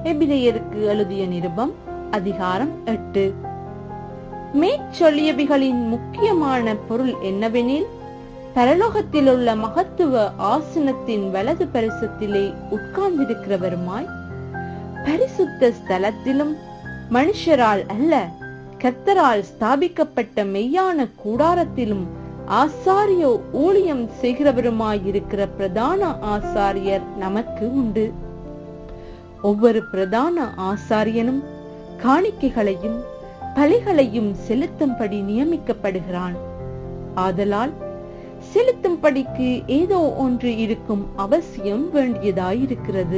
எபிரேயருக்கு எழுதிய நிருபம் அதிகாரம் எட்டு மேற்சொல்லியவைகளின் முக்கியமான பொருள் என்னவெனில் பரலோகத்திலுள்ள மகத்துவ ஆசனத்தின் வலது பரிசத்திலே உட்கார்ந்திருக்கிறவருமாய் பரிசுத்த ஸ்தலத்திலும் மனுஷரால் அல்ல கர்த்தரால் ஸ்தாபிக்கப்பட்ட மெய்யான கூடாரத்திலும் ஆசாரிய ஊழியம் செய்கிறவருமாயிருக்கிற பிரதான ஆசாரியர் நமக்கு உண்டு ஒவ்வொரு பிரதான ஆசாரியனும் காணிக்கைகளையும் பலிகளையும் செலுத்தும்படி நியமிக்கப்படுகிறான் ஆதலால் செலுத்தும்படிக்கு ஏதோ ஒன்று இருக்கும் அவசியம் வேண்டியதாயிருக்கிறது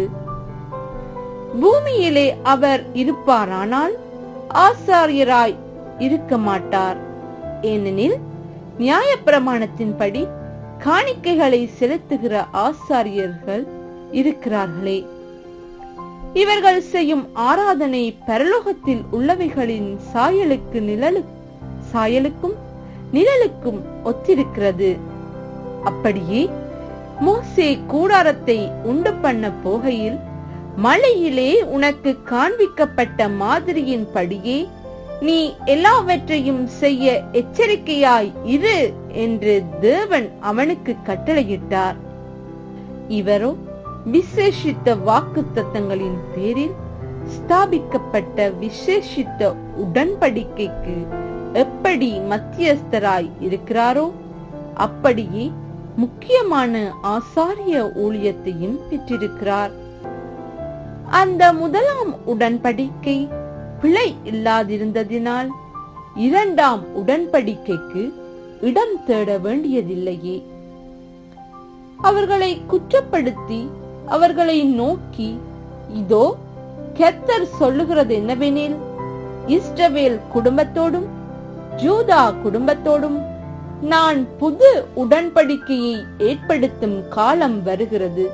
பூமியிலே அவர் இருப்பாரானால் ஆசாரியராய் இருக்க மாட்டார் ஏனெனில் நியாயப்பிரமாணத்தின்படி காணிக்கைகளை செலுத்துகிற ஆசாரியர்கள் இருக்கிறார்களே இவர்கள் செய்யும் ஆராதனை பரலோகத்தில் உள்ளவைகளின் சாயலுக்கு நிழலு சாயலுக்கும் நிழலுக்கும் ஒத்திருக்கிறது அப்படியே மோசே கூடாரத்தை உண்டு பண்ண போகையில் மலையிலே உனக்கு காண்பிக்கப்பட்ட மாதிரியின் படியே நீ எல்லாவற்றையும் செய்ய எச்சரிக்கையாய் இரு என்று தேவன் அவனுக்கு கட்டளையிட்டார் இவரோ விசேஷித்த வாக்கு தத்தங்களின் பேரில் ஸ்தாபிக்கப்பட்ட விசேஷித்த உடன்படிக்கைக்கு எப்படி மத்தியஸ்தராய் இருக்கிறாரோ அப்படியே முக்கியமான ஆசாரிய ஊழியத்தையும் பெற்றிருக்கிறார் அந்த முதலாம் உடன்படிக்கை பிழை இல்லாதிருந்ததினால் இரண்டாம் உடன்படிக்கைக்கு இடம் தேட வேண்டியதில்லையே அவர்களை குற்றப்படுத்தி அவர்களை நோக்கி இதோ கெத்தர் சொல்லுகிறது என்னவெனில் இஸ்ரவேல் குடும்பத்தோடும் ஜூதா குடும்பத்தோடும் நான் புது உடன்படிக்கையை ஏற்படுத்தும் காலம் வருகிறது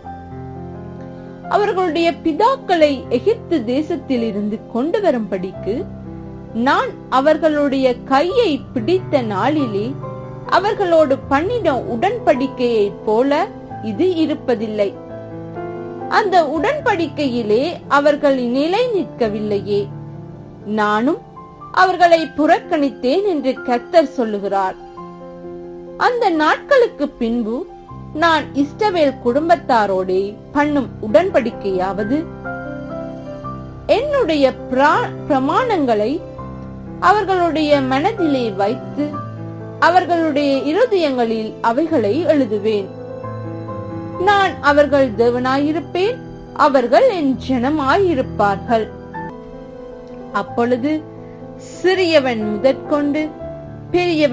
அவர்களுடைய பிதாக்களை எகிப்து தேசத்தில் இருந்து கொண்டு வரும்படிக்கு நான் அவர்களுடைய கையை பிடித்த நாளிலே அவர்களோடு பண்ணின உடன்படிக்கையைப் போல இது இருப்பதில்லை அந்த உடன்படிக்கையிலே அவர்கள் நிலை நிற்கவில்லையே நானும் அவர்களை புறக்கணித்தேன் என்று கர்த்தர் சொல்லுகிறார் அந்த நாட்களுக்கு பின்பு நான் இஸ்டவேல் குடும்பத்தாரோடே பண்ணும் உடன்படிக்கையாவது என்னுடைய பிரமாணங்களை அவர்களுடைய மனதிலே வைத்து அவர்களுடைய இருதயங்களில் அவைகளை எழுதுவேன் நான் அவர்கள் தேவனாயிருப்பேன் அவர்கள் என் ஜனமாயிருப்பார்கள் அப்பொழுது சிறியவன் முதற்கொண்டு பெரியவன்